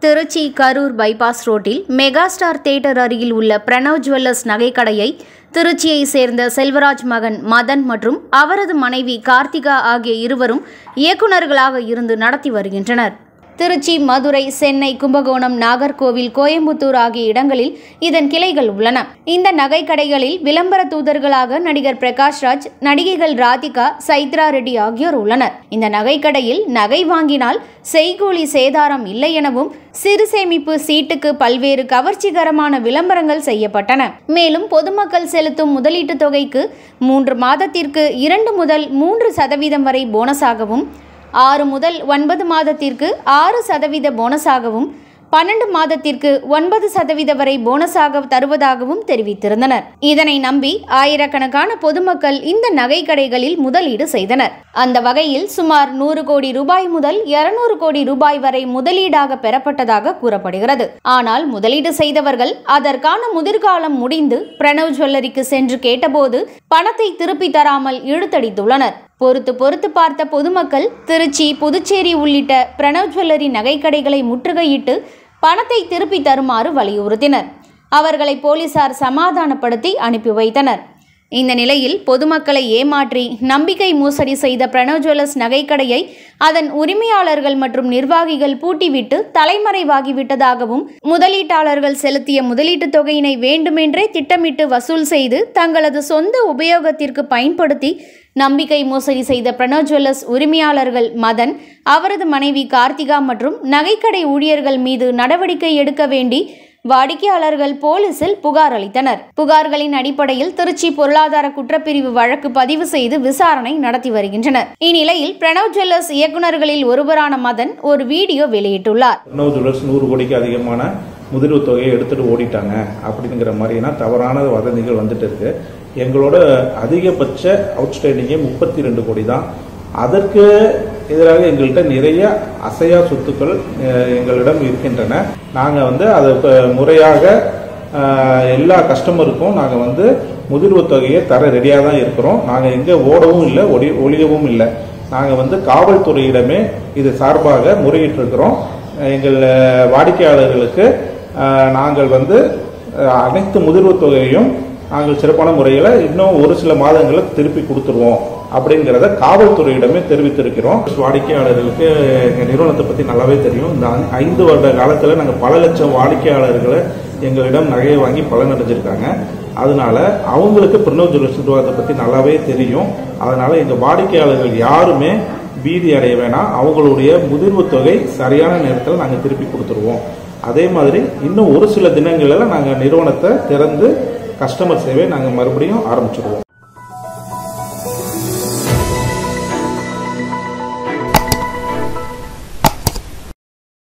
Trichy Karur bypass ரோட்டில் mega star theatre அருகில் உள்ள பிரணவ் ஜுவல்லர்ஸ் நகைக்கடையை திருச்சியை சேர்ந்த செல்வராஜ் மகன் மதன் மற்றும் அவரது மனைவி கார்த்திகா ஆகிய இருவரும் இயக்குநர்களாக இருந்து நடத்தி வருகின்றனர் திருச்சி மதுரை சென்னை கும்பகோணம் நாகர்கோவில் கோயம்புத்தூர் ஆகிய இடங்களில் இதன் கிளைகள் உள்ளன இந்த நகைக்கடைகளில் விளம்பர தூதர்களாக நடிகர் பிரகாஷ்ராஜ் நடிகைகள் ராதிகா சைத்ரா ரெட்டி ஆகியோர் உள்ளனர் இந்த நகைக்கடையில் நகை வாங்கினால் செய்கூலி சேதாரம் இல்லை எனவும் சிறு சேமிப்பு சீட்டுக்கு பல்வேறு கவர்ச்சிகரமான விளம்பரங்கள் செய்யப்பட்டன மேலும் பொதுமக்கள் செலுத்தும் முதலீட்டுத் தொகைக்கு மூன்று மாதத்திற்கு இரண்டு முதல் மூன்று சதவீதம் வரை போனஸாகவும் ஆறு முதல் ஒன்பது மாதத்திற்கு ஆறு சதவீத போனஸாகவும் பன்னெண்டு மாதத்திற்கு ஒன்பது சதவீத வரை போனஸாக தருவதாகவும் தெரிவித்திருந்தனர் இதனை நம்பி ஆயிரக்கணக்கான பொதுமக்கள் இந்த நகை கடைகளில் முதலீடு செய்தனர் அந்த வகையில் சுமார் நூறு கோடி ரூபாய் முதல் இருநூறு கோடி ரூபாய் வரை முதலீடாக பெறப்பட்டதாக கூறப்படுகிறது ஆனால் முதலீடு செய்தவர்கள் அதற்கான முதிர்காலம் முடிந்து பிரணவ் ஜுவல்லரிக்கு சென்று கேட்டபோது பணத்தை திருப்பி தராமல் இழுத்தடித்துள்ளனர் பொறுத்து பொறுத்து பார்த்த பொதுமக்கள் திருச்சி புதுச்சேரி உள்ளிட்ட பிரணவ் ஜுவல்லரி நகைக்கடைகளை முற்றுகையிட்டு பணத்தை திருப்பி தருமாறு வலியுறுத்தினர் அவர்களை போலீசார் சமாதானப்படுத்தி அனுப்பி வைத்தனர் இந்த நிலையில் பொதுமக்களை ஏமாற்றி நம்பிக்கை மோசடி செய்த பிரணவ் ஜுவல்லர்ஸ் நகைக்கடையை அதன் உரிமையாளர்கள் மற்றும் நிர்வாகிகள் பூட்டிவிட்டு தலைமறைவாகிவிட்டதாகவும் முதலீட்டாளர்கள் செலுத்திய முதலீட்டுத் தொகையினை வேண்டுமென்றே திட்டமிட்டு வசூல் செய்து தங்களது சொந்த உபயோகத்திற்கு பயன்படுத்தி நம்பிக்கை மோசடி செய்த பிரணவ் ஜுவல்லர்ஸ் உரிமையாளர்கள் மதன் அவரது மனைவி கார்த்திகா மற்றும் நகைக்கடை ஊழியர்கள் மீது நடவடிக்கை எடுக்க வேண்டி வாடிக்கையாளர்கள் போலீசில் புகார் அளித்தனர் புகார்களின் அடிப்படையில் திருச்சி பொருளாதார குற்றப்பிரிவு வழக்கு பதிவு செய்து விசாரணை நடத்தி வருகின்றனர் இந்நிலையில் பிரணவ் ஜுவல்லர்ஸ் இயக்குநர்களில் ஒருவரான மதன் ஒரு வீடியோ வெளியிட்டுள்ளார் பிரணவ் ஜுவல்லர்ஸ் நூறு கோடிக்கு அதிகமான முதலீவு தொகையை எடுத்துட்டு ஓடிட்டாங்க அப்படிங்கிற மாதிரினா தவறான வதந்திகள் வந்துட்டு இருக்கு எங்களோட அதிகபட்ச அவுட்ஸ்டாண்டிங்கே முப்பத்தி ரெண்டு கோடி தான் அதற்கு எதிராக எங்கள்கிட்ட நிறைய அசையா சொத்துக்கள் அஹ், எங்களிடம் இருக்கின்றன நாங்கள் வந்து அதை இப்ப முறையாக அஹ், எல்லா கஸ்டமருக்கும் நாங்கள் வந்து முதிர்வு தொகையை தர ரெடியாக தான் இருக்கிறோம் நாங்கள் எங்கே ஓடவும் இல்லை ஒடி ஒளியவும் இல்லை நாங்கள் வந்து காவல்துறையிடமே இது சார்பாக முறையிட்டிருக்கிறோம் எங்கள் அஹ், வாடிக்கையாளர்களுக்கு அஹ், நாங்கள் வந்து அஹ், அனைத்து முதிர்வு தொகையையும் நாங்கள் சிறப்பான முறையில் இன்னும் ஒரு சில மாதங்களில் திருப்பி கொடுத்துருவோம் அப்படிங்கிறத காவல்துறையிடமே தெரிவித்திருக்கிறோம் வாடிக்கையாளர்களுக்கு எங்கள் நிறுவனத்தை பற்றி நல்லாவே தெரியும் இந்த ஐ- ஐந்து வருட காலத்தில் நாங்கள் பல லட்சம் வாடிக்கையாளர்களை எங்களிடம் நகையை வாங்கி பலனடைஞ்சிருக்காங்க அதனால அவங்களுக்கு பிரணவ் ஜுவல்லர்ஸ் நிறுவனத்தை பற்றி நல்லாவே தெரியும் அதனால எங்கள் வாடிக்கையாளர்கள் யாருமே பீதி அடைய வேணாம் அவங்களுடைய முதிர்வு தொகை சரியான நேரத்தில் நாங்கள் திருப்பி கொடுத்துருவோம் அதே மாதிரி இன்னும் ஒரு சில தினங்களில் நாங்கள் நிறுவனத்தை திறந்து கஸ்டமர் சேவை நாங்கள் மறுபடியும் ஆரம்பிச்சிடுவோம்